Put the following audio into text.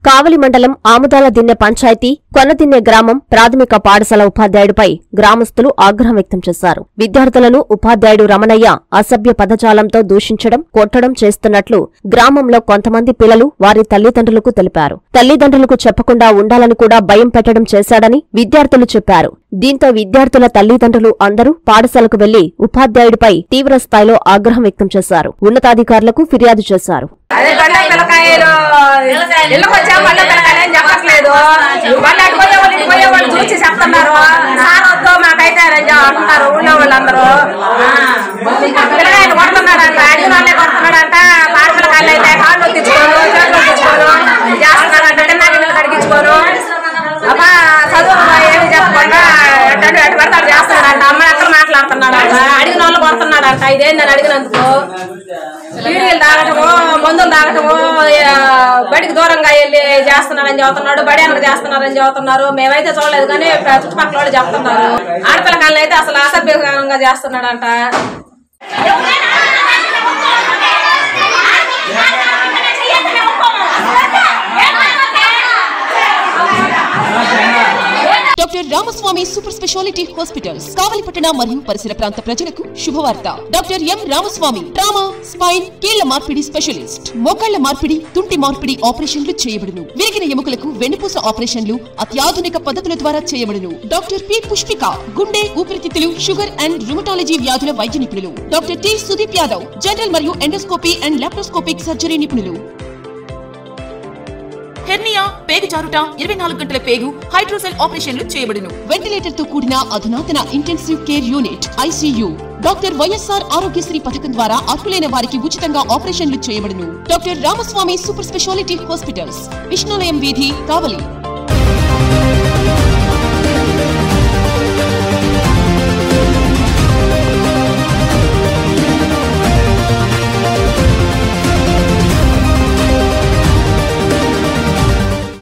కావలి మండలం ఆముదాల దిన్నె పంచాయతీ కొనదిన్నె గ్రామం ప్రాథమిక పాఠశాల ఉపాధ్యాయుడిపై గ్రామస్తులు ఆగ్రహం వ్యక్తం చేశారు విద్యార్థులను ఉపాధ్యాయుడు రమణయ్య అసభ్య పదజాలంతో దూషించడం కొట్టడం చేస్తున్నట్లు గ్రామంలో కొంతమంది పిల్లలు వారి తల్లిదండ్రులకు తెలిపారు తల్లిదండ్రులకు చెప్పకుండా ఉండాలని కూడా భయం పెట్టడం చేశాడని విద్యార్థులు చెప్పారు దీంతో విద్యార్థుల తల్లిదండ్రులు అందరూ పాఠశాలకు వెళ్లి ఉపాధ్యాయుడిపై తీవ్ర స్థాయిలో ఆగ్రహం వ్యక్తం చేశారు ఉన్నతాధికారులకు ఫిర్యాదు చేశారు అదే బండ పిల్లకాయలు ఇళ్ళకి వచ్చా బండ పిల్లకాయలు ఏం చెప్పట్లేదు బండ అటు పోయేవాళ్ళు ఇటు పోయేవాళ్ళు చూసి చెప్తున్నారు సార్ వద్దు మాకైతే అని అంటున్నారు ఊళ్ళో వాళ్ళందరూ పిల్లకాయలు కొడుతున్నాడంట అడిగిన వాళ్ళే కొడుతున్నాడంట పాడ పిల్లకాయలు అయితే కాళ్ళు తెచ్చుకోరు చేతులు తెచ్చుకోరు చేస్తున్నాడంట తిన్నా గిన్నెలు కడిగించుకోరు అబ్బా చదువు ఏమి చెప్పకుండా ఎట్టంటే ఎటు పడితే అటు చేస్తున్నాడంట అమ్మ ఎక్కడ మాట్లాడుతున్నాడంట అడిగిన వాళ్ళు కొడుతున్నాడంట ఇదేందని అడిగినందుకు బీడీలు తాగటము మందులు తాగటము ఆ, బడికి దూరంగా వెళ్ళి చేస్తున్నారని చెబుతున్నాడు బడి అక్కడ చేస్తున్నారని చెబుతున్నారు మేమైతే చూడలేదు కానీ ప్ర- చుట్టుపక్కల వాళ్ళు చెప్తున్నారు ఆడపిల్లకాయలు అయితే అసలు అసభ్యంగా చేస్తున్నాడంట doctor Ramaswamy super specialty hospitals కావలిపట్టణ మరియు పరిసర ప్రాంత ప్రజలకు శుభవార్త doctor M Ramaswamy trauma spine కీళ్ల మార్పిడి స్పెషలిస్ట్ మోకాళ్ల మార్పిడి తుంటి మార్పిడి ఆపరేషన్లు చేయబడును విరిగిన ఎముకలకు వెన్నుపూస ఆపరేషన్లు అత్యాధునిక పద్ధతుల ద్వారా చేయబడును డాక్టర్ పి పుష్పిక గుండె ఊపిరితిత్తులు షుగర్ అండ్ రుమటాలజీ వ్యాధుల వైద్య నిపుణులు doctor T Sudeep Yadav general మరియు ఎండోస్కోపీ అండ్ లాప్రోస్కోపిక్ సర్జరీ నిపుణులు హెర్నియా పేగు జారుట ఇరవై నాలుగు గంటల పేగు హైడ్రోసెల్ ఆపరేషన్లు చేయబడును వెంటిలేటర్ తో కూడిన అధునాతన intensive care unit ICU doctor YSR Aarogyasri పథకం ద్వారా అర్హులైన వారికి ఉచితంగా ఆపరేషన్లు చేయబడును doctor Ramaswamy super specialty hospitals విష్ణులయం వీధి కావలి